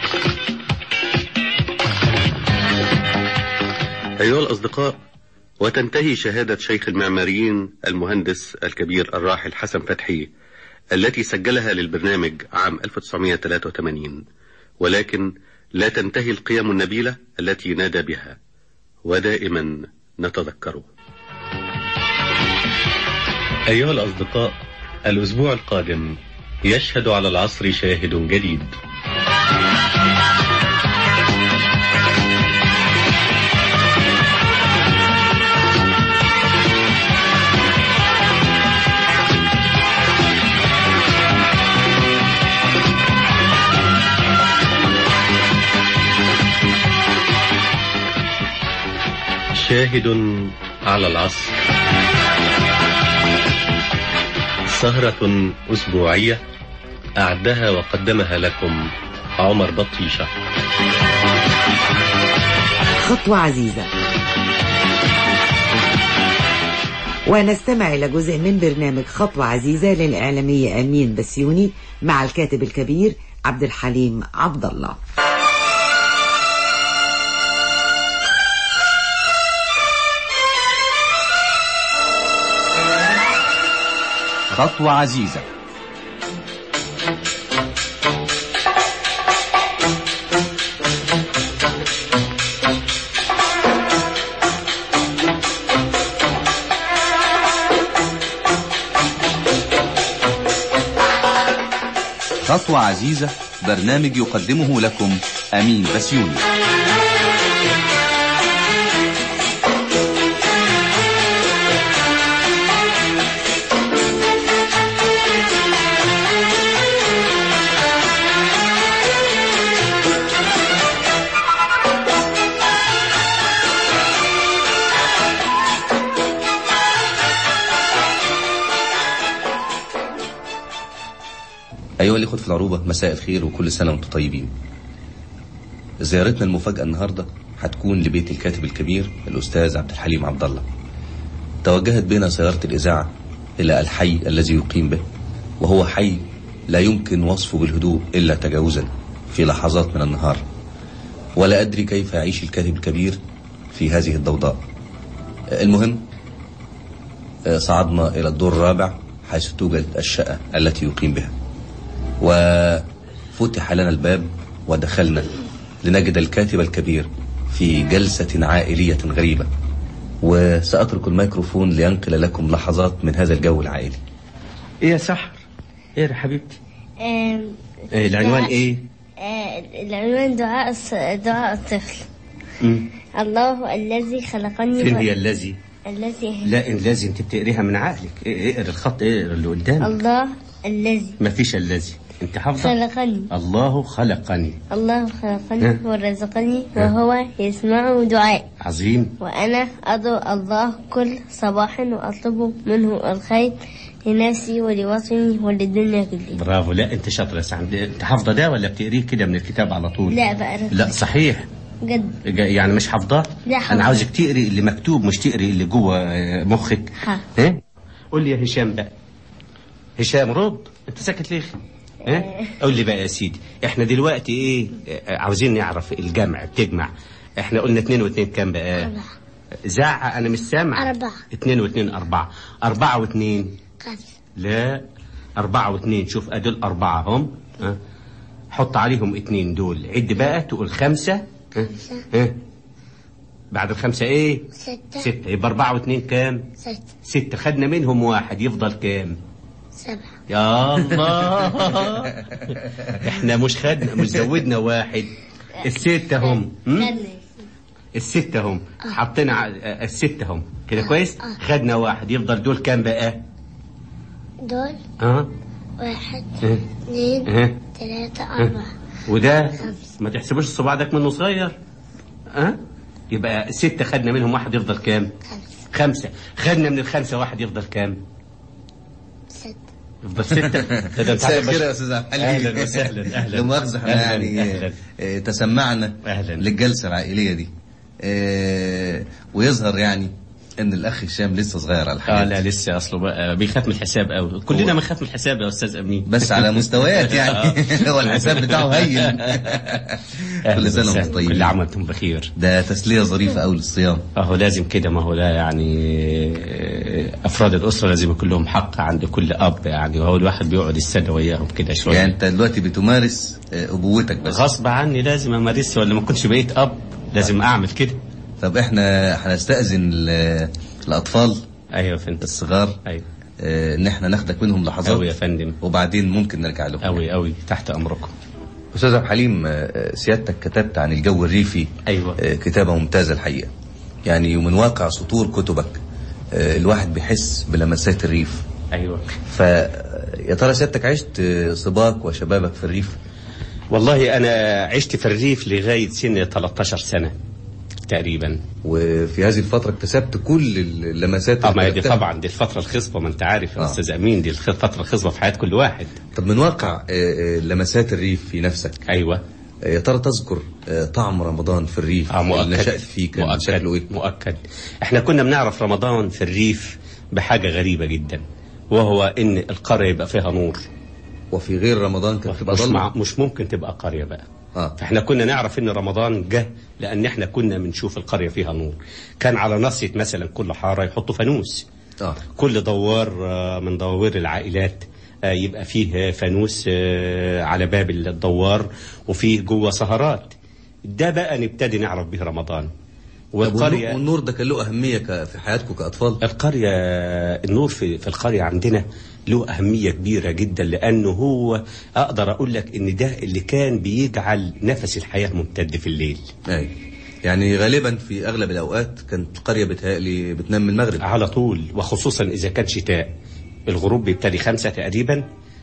أيها الأصدقاء وتنتهي شهادة شيخ المعماريين المهندس الكبير الراحل حسن فتحي التي سجلها للبرنامج عام 1983 ولكن لا تنتهي القيم النبيلة التي نادى بها ودائما نتذكره أيها الأصدقاء الأسبوع القادم يشهد على العصر شاهد جديد شاهد على العصر سهرة أسبوعية أعدها وقدمها لكم عمر بطيشة خطوة عزيزة ونستمع إلى جزء من برنامج خطوة عزيزة للإعلامية أمين بسيوني مع الكاتب الكبير عبد الحليم عبد الله خطوة عزيزة خطوة عزيزة برنامج يقدمه لكم أمين بسيوني أيها الإخوة في العروبة مساء الخير وكل سنة وأنتم طيبين زيارتنا المفاجأة النهاردة هتكون لبيت الكاتب الكبير الأستاذ عبد الحليم عبد الله توجهت بنا سيارة الإذاعة إلى الحي الذي يقيم به وهو حي لا يمكن وصفه بالهدوء إلا تجاوزا في لحظات من النهار ولا أدري كيف يعيش الكاتب الكبير في هذه الضوضاء المهم آه، صعدنا إلى الدور الرابع حيث توجد الشقة التي يقيم بها وفتح لنا الباب ودخلنا لنجد الكاتب الكبير في جلسة عائلية غريبة وسأترك الميكروفون لينقل لكم لحظات من هذا الجو العائلي ايه يا سحر ايه يا حبيبتي آم، إيه العنوان ايه آه، العنوان دعاء الص- دعاء الطفل مم. الله الذي خلقني فين و- هي الذي الذي لا الذي انت بتقريها من عقلك إيه اقرا الخط اقرا اللي قدامك الله الذي ما فيش الذي انت حافظه خلقني الله خلقني الله خلقني ها؟ ورزقني ها؟ وهو يسمع دعائي عظيم وأنا أدعو الله كل صباح وأطلب منه الخير لنفسي ولوطني وللدنيا كلها برافو لا انت شاطره يا سعد انت حافظه ده ولا بتقريه كده من الكتاب على طول لا بقرا لا صحيح جد جا- يعني مش حافظاه لا حافظة. انا عاوزك تقري اللي مكتوب مش تقري اللي جوه آه، مخك ها ها قول لي يا هشام بقى هشام رد انت ساكت ليه ها قول لي بقى يا سيدي احنا دلوقتي ايه آه، عاوزين نعرف الجمع بتجمع احنا قلنا اتنين واتنين كام بقى زعق انا مش سامع أربعة اتنين واتنين اربعة اربعة واتنين خمسة لا أربعة واثنين شوف أدول أربعة هم ها حط عليهم اتنين دول عد بقى تقول خمسة ها؟ ها؟ بعد الخمسة ايه ستة ستة يبقى أربعة واتنين كام ستة ستة خدنا منهم واحد يفضل كام سبعة يا الله احنا مش خدنا مش زودنا واحد الستة هم هم؟ خدنا الستة هم حطينا ع- آه، الستة هم كده كويس خدنا واحد يفضل دول كام بقى دول اه واحد اه اثنين اه ثلاثة أربعة وده خمسة. ما تحسبوش الصباع ده منه صغير ها يبقى ستة خدنا منهم واحد يفضل كام خمسة خدنا من الخمسة واحد يفضل كام ستة يفضل ستة ده ده انت مساء عارف الخير بس- يا استاذ عبد الحليم اهلا وسهلا اهلا لا مؤاخذة احنا أهلاً، يعني أهلاً. آه، تسمعنا أهلاً. للجلسة العائلية دي آه، ويظهر يعني ان الاخ هشام لسه صغير على اه الحياة لا لسه اصله بقى بيخاف من الحساب قوي كلنا بنخاف من الحساب يا استاذ امين بس على مستويات يعني هو الحساب بتاعه هين كل سنة وانتم طيبين كل عام وانتم بخير ده تسلية ظريفة قوي للصيام اهو لازم كده ما هو ده يعني آه، افراد الاسره لازم يكون لهم حق عند كل اب يعني وهو الواحد بيقعد يستنى وياهم كده شويه يعني انت دلوقتي بتمارس آه، ابوتك بس غصب عني لازم امارسها ولا ما كنتش بقيت اب لازم اعمل كده طب احنا هنستأذن ال- الاطفال ايوه يا فندم الصغار ايوه آه، ان احنا ناخدك منهم لحظات أوي يا فندم وبعدين ممكن نرجع لهم قوي قوي تحت امركم استاذ عبد الحليم آه، سيادتك كتبت عن الجو الريفي ايوه آه، كتابة ممتازة الحقيقة يعني ومن واقع سطور كتبك آه، الواحد بيحس بلمسات الريف ايوه فيا ترى سيادتك عشت آه، صباك وشبابك في الريف والله انا عشت في الريف لغايه سن 13 سنه تقريبا وفي هذه الفترة اكتسبت كل اللمسات اه اللي ما هي دي كتبتها. طبعا دي الفتره الخصبه ما انت عارف يا آه. استاذ امين دي الخ- الفتره الخصبه في حياه كل واحد طب من واقع آه، آه، لمسات الريف في نفسك ايوه آه، يا ترى تذكر آه، طعم رمضان في الريف اه اللي مؤكد نشأت فيه كان مؤكد شكله ايه مؤكد احنا كنا بنعرف رمضان في الريف بحاجه غريبه جدا وهو ان القريه يبقى فيها نور وفي غير رمضان كانت تبقى مش, ضلمة مع مش ممكن تبقى قريه بقى اه فاحنا كنا نعرف ان رمضان جه لان احنا كنا بنشوف القريه فيها نور كان على ناصيه مثلا كل حاره يحطوا فانوس اه كل دوار آه، من دوار العائلات آه، يبقى فيه فانوس آه، على باب الدوار وفيه جوه سهرات ده بقى نبتدي نعرف به رمضان طب والنور- والقريه والنور ده كان له أهمية ك- في حياتكم كأطفال القرية النور في, في القرية عندنا له أهمية كبيرة جدا لأنه هو أقدر أقول لك إن ده اللي كان بيجعل نفس الحياة ممتد في الليل أي يعني غالبا في أغلب الأوقات كانت القرية بتهيألي بتنام من المغرب على طول وخصوصا إذا كان شتاء الغروب بيبتدي خمسة تقريبا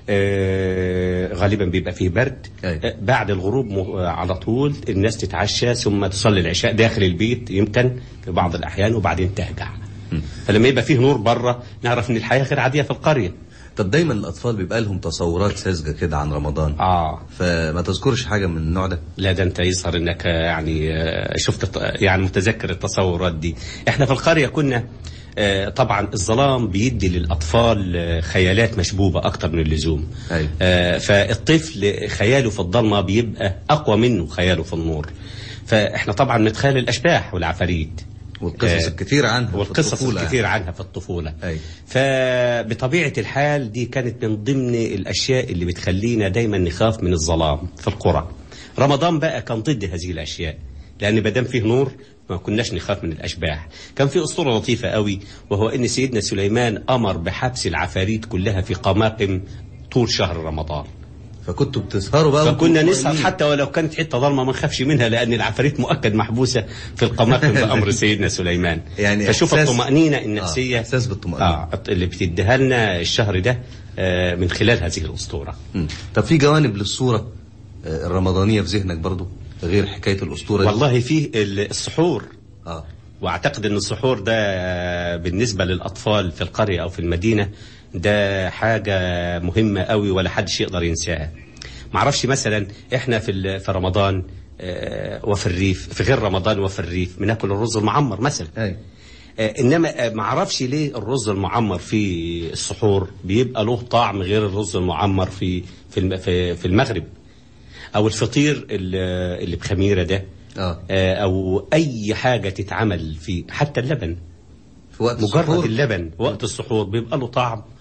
آه غالبا بيبقى فيه برد آه بعد الغروب م- آه، على طول الناس تتعشى ثم تصلي العشاء داخل البيت يمكن في بعض الأحيان وبعدين ترجع فلما يبقى فيه نور بره نعرف ان الحياه غير عاديه في القريه طب دايما الأطفال بيبقى لهم تصورات ساذجة كده عن رمضان اه فما تذكرش حاجة من النوع ده لا ده انت يظهر انك آه، يعني آه، شفت الت- يعني متذكر التصورات دي احنا في القريه كنا آه، طبعا الظلام بيدي للاطفال آه، خيالات مشبوبه اكتر من اللزوم أيوة. آه، فالطفل خياله في الضلمه بيبقى اقوى منه خياله في النور فاحنا طبعا نتخيل الاشباح والعفاريت والقصص الكتير عنها في والقصص الطفولة الكتير عنها في الطفولة أي. فبطبيعة الحال دي كانت من ضمن الأشياء اللي بتخلينا دايما نخاف من الظلام في القرى رمضان بقى كان ضد هذه الأشياء لأن ما دام فيه نور ما كناش نخاف من الأشباح كان في أسطورة لطيفة قوي وهو أن سيدنا سليمان أمر بحبس العفاريت كلها في قماقم طول شهر رمضان فكنتوا بتسهروا بقى فكنا وانتوا نسهر قايمين. حتى ولو كانت حته ضلمه ما نخافش منها لان العفاريت مؤكد محبوسه في القماقم بامر سيدنا سليمان يعني فشوف إحساس- الطمانينه النفسيه آه، إحساس بالطمأنينة آه اللي بتديها لنا الشهر ده آه من خلال هذه الاسطوره مم. طب في جوانب للصورة آه، الرمضانية في ذهنك برضو غير حكاية الأسطورة دي؟ والله فيه ال- السحور آه. واعتقد ان السحور ده آه، بالنسبه للاطفال في القريه او في المدينه ده حاجه مهمه قوي ولا حدش يقدر ينساها معرفش مثلا احنا في ال- في رمضان آه، وفي الريف في غير رمضان وفي الريف بناكل الرز المعمر مثلا أي. آه، انما آه، معرفش ليه الرز المعمر في السحور بيبقى له طعم غير الرز المعمر في في الم- في في المغرب او الفطير اللي اللي بخميره ده آه. آه، او اي حاجه تتعمل في حتى اللبن في وقت مجرد السحور. اللبن وقت السحور بيبقى له طعم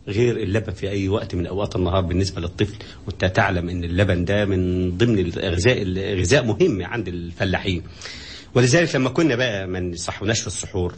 غير اللبن في اي وقت من اوقات النهار بالنسبه للطفل وانت تعلم ان اللبن ده من ضمن الغذاء الغذاء مهم عند الفلاحين ولذلك لما كنا بقى ما نصحوناش في السحور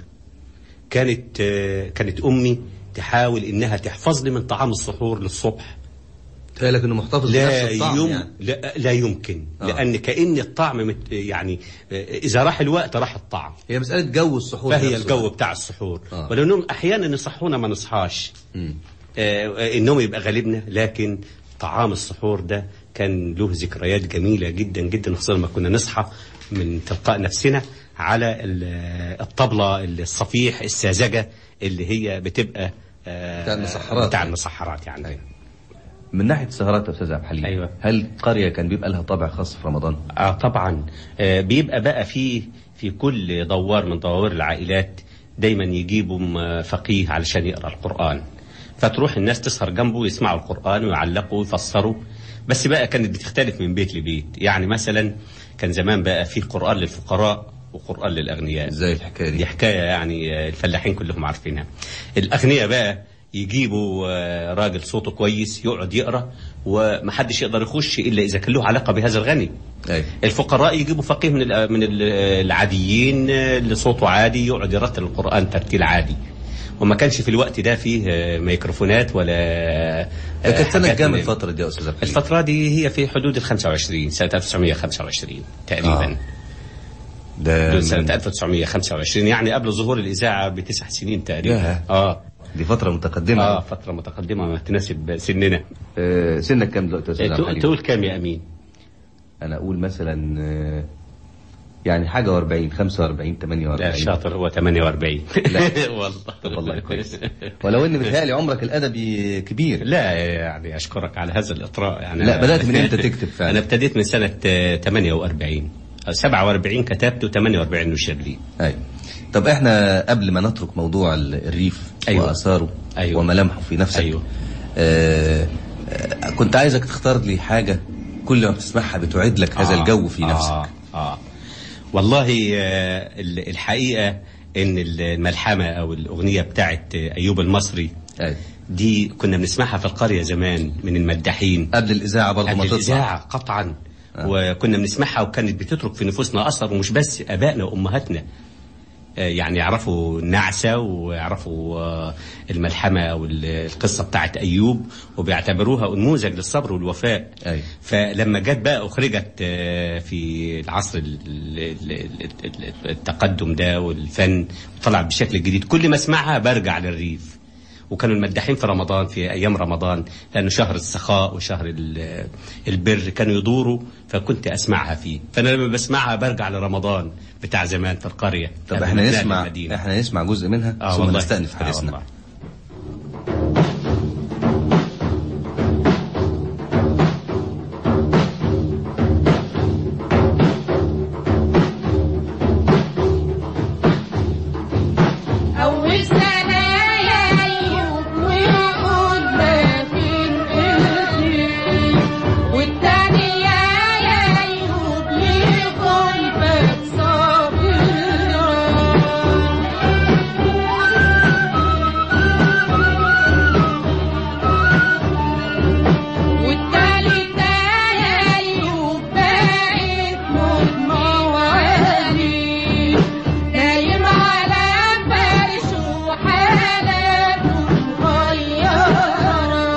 كانت آه، كانت امي تحاول انها تحفظ لي من طعام السحور للصبح تهيألك انه محتفظ لا بنفس الطعم يم... يعني. لا, لا يمكن آه. آه. لان كان الطعم مت... يعني آه، اذا راح الوقت راح الطعم هي مساله جو السحور فهي نفسه. الجو بتاع السحور آه. آه. ولانهم احيانا يصحونا ما نصحاش مم. آه النوم يبقى غالبنا لكن طعام السحور ده كان له ذكريات جميله جدا جدا خصوصا لما كنا نصحى من تلقاء نفسنا على ال- الطبله الصفيح الساذجه اللي هي بتبقى آه، بتاع المسحرات. بتاع المسحرات يعني من ناحيه السهرات يا استاذ عبد الحليم أيوة. هل القريه كان بيبقى لها طابع خاص في رمضان؟ اه طبعا آه بيبقى بقى في في كل دوار من دوار العائلات دايما يجيبوا م- فقيه علشان يقرا القران فتروح الناس تسهر جنبه يسمعوا القران ويعلقوا ويفسروا بس بقى كانت بتختلف من بيت لبيت يعني مثلا كان زمان بقى في قران للفقراء وقران للاغنياء ازاي الحكايه دي؟ دي حكايه يعني آه، الفلاحين كلهم عارفينها الاغنياء بقى يجيبوا آه، راجل صوته كويس يقعد يقرا ومحدش يقدر يخش الا اذا كان له علاقه بهذا الغني أيوة. الفقراء يجيبوا فقيه من ال- من ال- العاديين آه، اللي صوته عادي يقعد يرتل القران ترتيل عادي وما كانش في الوقت ده فيه آه، ميكروفونات ولا آه، كانت سنه حاجات كام من- الفتره دي يا استاذ عبد الحليم؟ الفترة دي هي في حدود ال 25 سنة 1925 تقريبا آه. ده حدود سنة من- 1925 يعني قبل ظهور الإذاعة بتسع سنين تقريبا ياه. اه دي فتره متقدمه اه فترة متقدمة ما تناسب سننا آه سنك كام دلوقتي يا استاذ عبد تقول الحليم؟ تقول كام يا أمين؟ انا اقول مثلا آه، يعني حاجه و40 45 48 لا شاطر هو 48 لا. والله طب والله كويس ولو ان بيتهيألي عمرك الادبي كبير لا يعني أشكرك على هذا الإطراء يعني لا، أنا- بدأت من إمتى تكتب فعلا؟ أنا ابتديت من سنة آه، 48 أو 47 كتبت و48 نشر لي ايوه طب احنا قبل ما نترك موضوع ال- الريف أيوة. واثاره أيوة. وملامحه في نفسك أيوة. آه آه كنت عايزك تختار لي حاجه كل ما بتسمعها بتعيد لك هذا آه، الجو في نفسك آه آه والله آه، ال- الحقيقة إن الملحمة أو الأغنية بتاعت آه، أيوب المصري أيوة. دي كنا بنسمعها في القرية زمان من المداحين قبل الاذاعه برضه ما قبل تطلع الإذاعة قطعا وكنا بنسمعها وكانت بتترك في نفوسنا أثر ومش بس آبائنا وأمهاتنا آه، يعني يعرفوا النعسة ويعرفوا آه، الملحمة أو ال- القصة بتاعت أيوب وبيعتبروها نموذج للصبر والوفاء أيوة. فلما جت بقى أخرجت آه، في العصر ال- ال- ال- ال- التقدم ده والفن طلعت بشكل جديد كل ما اسمعها برجع للريف وكانوا المداحين في رمضان في ايام رمضان لانه شهر السخاء وشهر ال- البر كانوا يدوروا فكنت اسمعها فيه فانا لما بسمعها برجع لرمضان بتاع زمان في القريه طب قبل احنا ما ننقل نسمع المدينة. احنا نسمع جزء منها آه ثم والله. نستأنف آه حديثنا والله. أول سنة يا أيوب وقلنا في القصير والتانية يا أيوب لقلبك صابرة والتالتة يا أيوب بقت مواليد نايم على فرش وحالاته مغيرة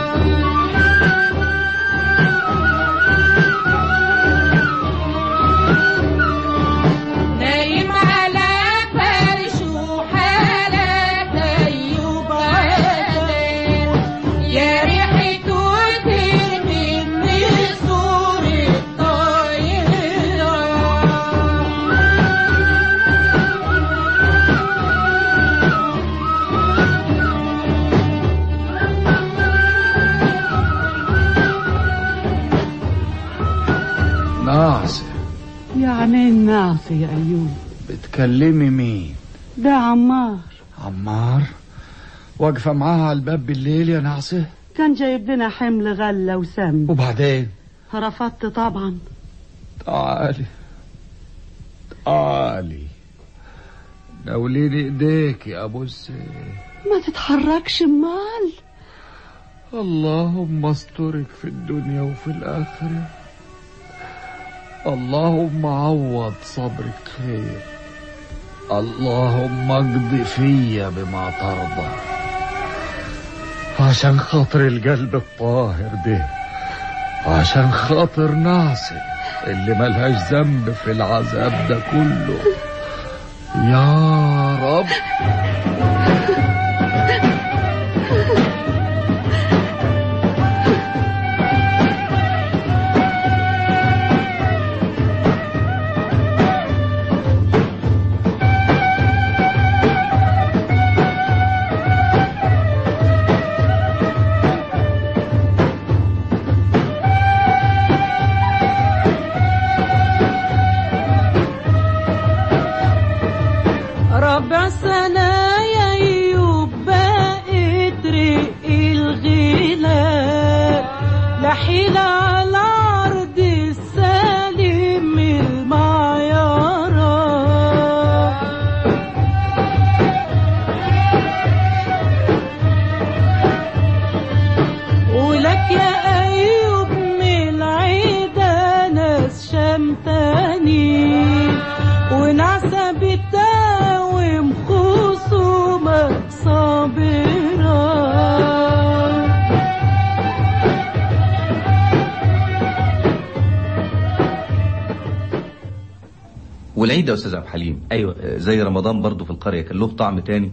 نايم على فرش وحالات أيوب عادل يا ريحته ترمي من صورة طايرة ناصر يعني الناصي يا أيوب بتكلمي مين ده عمار عمار واقفة معاها على الباب بالليل يا ناصر كان جايب لنا حمل غلة وسم وبعدين رفضت طبعا تعالي تعالي ناوليني ايديك يا ابو السيف ما تتحركش مال اللهم استرك في الدنيا وفي الآخرة اللهم عوض صبرك خير اللهم اقضي فيا بما ترضى عشان خاطر القلب الطاهر ده عشان خاطر ناصر اللي ملهاش ذنب في العذاب ده كله يا رب ربع سنة يا أيوب بقيت رق الغلال لا حيلة على عرض السليم المعيارة ولك يا أيوب من العيدة ناس شمتاني ونعسة بتداوم خصومك صابرة والعيد يا استاذ عبد الحليم ايوه زي رمضان برضو في القريه كان له طعم تاني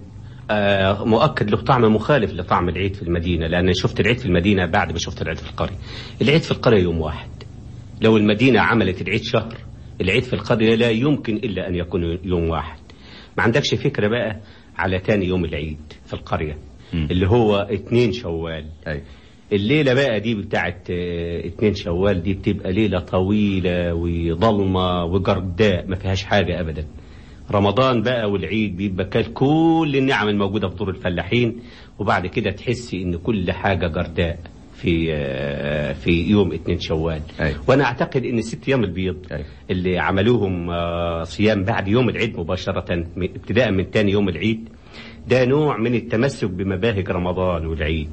آه مؤكد له طعم مخالف لطعم العيد في المدينة لأن شفت العيد في المدينة بعد ما شفت العيد في القرية العيد في القرية يوم واحد لو المدينة عملت العيد شهر العيد في القرية لا يمكن إلا أن يكون يوم واحد ما عندكش فكرة بقى على تاني يوم العيد في القرية اللي هو اتنين شوال أي. الليلة بقى دي بتاعت اه، اتنين شوال دي بتبقى ليلة طويلة وضلمة وجرداء ما فيهاش حاجة أبدا رمضان بقى والعيد بيبقى كال كل النعم الموجودة في دور الفلاحين وبعد كده تحسي ان كل حاجة جرداء في اه، في يوم اتنين شوال أي. وانا اعتقد ان الست ايام البيض أي. اللي عملوهم اه، صيام بعد يوم العيد مباشرة م- ابتداء من تاني يوم العيد ده نوع من التمسك بمباهج رمضان والعيد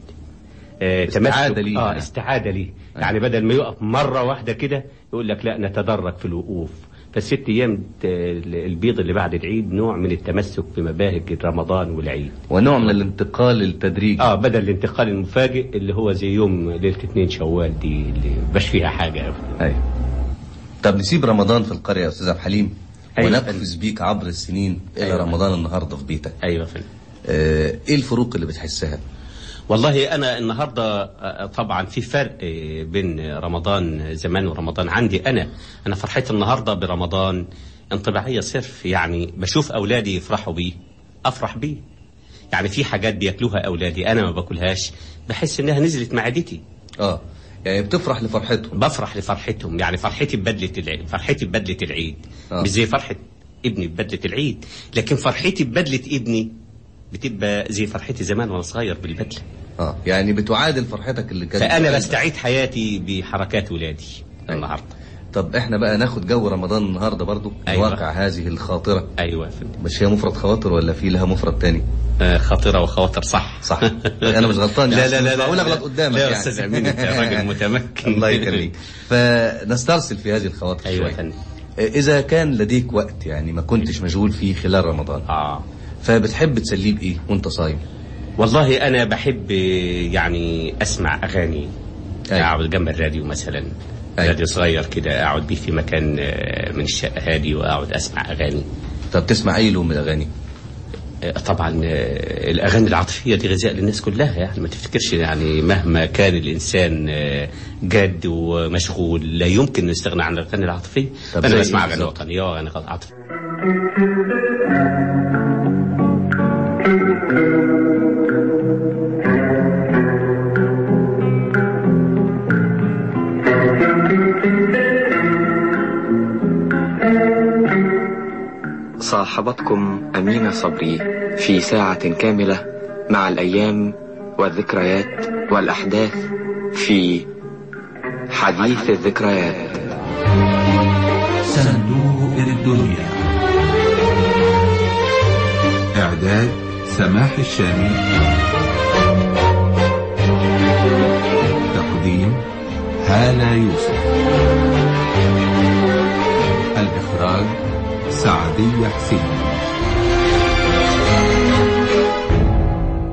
آه، استعادة تمسك- ليه اه يعني. استعادة ليه يعني بدل ما يقف مرة واحدة كده يقول لك لا نتدرج في الوقوف فالست ايام ت- البيض اللي بعد العيد نوع من التمسك بمباهج رمضان والعيد ونوع من الانتقال التدريجي اه بدل الانتقال المفاجئ اللي هو زي يوم ليله اتنين شوال دي اللي مبقاش فيها حاجه ابدا أي. طب نسيب رمضان في القريه يا استاذ عبد الحليم أيوة. ونقفز بيك عبر السنين الى أيوة. رمضان النهارده في بيتك ايوه فندم آه ايه الفروق اللي بتحسها والله انا النهارده آه، طبعا في فرق آه، بين رمضان زمان ورمضان عندي انا انا فرحتي النهارده برمضان انطباعيه صرف يعني بشوف اولادي يفرحوا بيه افرح بيه يعني في حاجات بياكلوها اولادي انا ما باكلهاش بحس انها نزلت معدتي اه يعني بتفرح لفرحتهم بفرح لفرحتهم يعني فرحتي ببدله العيد فرحتي ببدله العيد آه. مش زي فرحه ابني ببدله العيد لكن فرحتي ببدله ابني بتبقى زي فرحتي زمان وانا صغير بالبدله اه يعني بتعادل فرحتك اللي كانت فانا بتبقى- بستعيد حياتي بحركات ولادي النهارده طب احنا بقى ناخد جو رمضان النهارده برضو أيوة. واقع هذه الخاطره ايوه يا فندم مش هي مفرد خواطر ولا في لها مفرد تاني آه خاطره وخواطر صح صح انا مش غلطان لا يعني لا لا مش معقول لا اغلط قدامك لا يا يعني استاذ امين انت راجل متمكن الله يخليك فنسترسل في هذه الخواطر ايوه يا شوية. فندم اذا كان لديك وقت يعني ما كنتش مشغول فيه خلال رمضان اه فبتحب تسليه بايه وانت صايم والله انا بحب يعني اسمع اغاني أيوة. اقعد جنب الراديو مثلا أيوة. راديو صغير كده اقعد بيه في مكان آه، من الشقه هادي واقعد اسمع اغاني طب تسمع اي لون من الاغاني آه، طبعا آه، الاغاني العاطفيه دي غذاء للناس كلها يعني ما تفتكرش يعني مهما كان الانسان آه، جاد ومشغول لا يمكن انه يستغنى عن الاغاني العاطفيه طب انا زي بسمع إيه اغاني بالظبط؟ وطنيه واغاني عاطفيه صاحبتكم أمينة صبري في ساعة كاملة مع الأيام والذكريات والأحداث في حديث الذكريات صندوق الدنيا إعداد سماح الشامي هالة يوسف الإخراج سعدية حسين